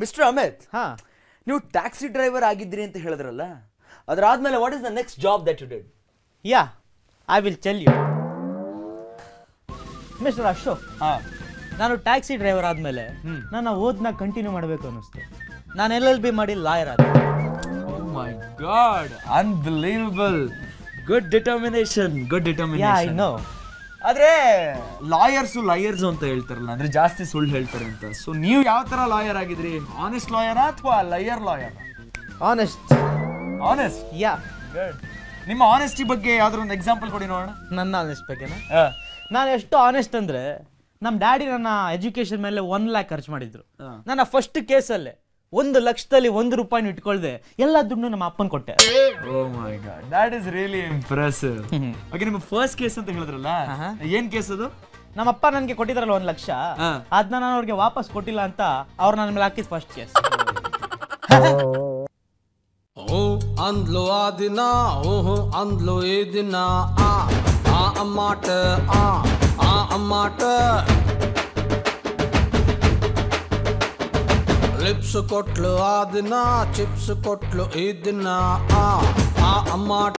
Mister Amit ಹಾ ನೀವು taxi driver ಆಗಿದ್ರಿ ಅಂತ ಹೇಳಿದ್ರಲ್ಲ ಅದಾದ್ಮೇಲೆ what is the next job that you did yeah I will tell you mister Ashok ಹಾ ನಾನು ಟ್ಯಾಕ್ಸಿ ಡ್ರೈವರ್ ಆದಮೇಲೆ ನನ್ನ ಓದ್ನ ಕಂಟಿನ್ಯೂ ಮಾಡಬೇಕು ಅನ್ನಿಸ್ತು ನಾನು ಎಲ್ ಎಲ್ ಬಿ ಮಾಡಿ ಲಾಯರ್ ಆದ my god unbelievable good determination good yeah I determination no ಆದ್ರೆ ಲಾಯರ್ಸು ಲಯರ್ಸ್ ಅಂತ ಹೇಳ್ತಾರಲ್ಲ ಅಂದ್ರೆ ಜಾಸ್ತಿ ಸುಳ್ಳು ಹೇಳ್ತಾರೆ ಅಂತ ಸೊ ನೀವು ಯಾವ ತರ ಲಾಯರ್ ಆಗಿದ್ರಿ ಆನೆಸ್ಟ್ ಲಾಯರ್ ಅಥವಾ liar lawyer honest honest yeah good ನಿಮ್ಮ ಆನೆಸ್ಟಿ ಬಗ್ಗೆ ಯಾವ್ದಾದ್ರು ಒಂದು ಎಕ್ಸಾಂಪಲ್ ಕೊಡಿ ನೋಡೋಣ ನನ್ನ ಆನೆಸ್ಟ್ ಬಗ್ಗೆನಾ ನಾನು ಎಷ್ಟು ಆನೆಸ್ಟ್ ಅಂದ್ರೆ ನಮ್ಮ ಡ್ಯಾಡಿ ನನ್ನ ಎಜುಕೇಶನ್ ಮೇಲೆ ಒನ್ ಲ್ಯಾಕ್ ಖರ್ಚು ಮಾಡಿದ್ರು ಹಾ. ನನ್ನ ಫಸ್ಟ್ ಕೇಸಲ್ಲೇ ಒಂದು ಲಕ್ಷದಲ್ಲಿ ಒಂದು ರೂಪಾಯಿನ ಇಟ್ಕೊಳ್ದೆ ಎಲ್ಲ ದುಡ್ಡು ನಮ್ಮ ಅಪ್ಪನ ಕೊಟ್ಟೆ oh my god that is really impressive okay ನಿಮ್ಮ ಫಸ್ಟ್ ಕೇಸ್ ಅಂತ ಹೇಳಿದ್ರಲ್ಲ ಆಹಾ. ಏನ್ ಕೇಸ್ ಅದು ನಮ್ಮಪ್ಪ ನನಗೆ ಕೊಟ್ಟಿದ್ರಲ್ಲ ಒಂದು ಲಕ್ಷ ಹಾ. ಅದನ್ನ ನಾನು ಅವ್ರಿಗೆ ವಾಪಸ್ ಕೊಟ್ಟಿಲ್ಲ ಅಂತ ಅವ್ರು ನನ್ನ ಮೇಲೆ ಹಾಕಿದ್ ಫಸ್ಟ್ ಕೇಸ್ ಹ್ಞೂ ಅಂದ್ಲು ಆ ದಿನ ಹ್ಞೂ ಹ್ಞೂ ಅಂದ್ಲು ಈ ದಿನ ಆ ಆ ಅಮ್ಮಾಟ ಆ ಆ ಅಮ್ಮಾಟ ಲಿಪ್ಸ್ ಕೊಟ್ಲು ಆ ದಿನ ಚಿಪ್ಸ್ ಕೊಟ್ಲು ಈ ದಿನ ಆ ಆ ಅಮ್ಮಾಟ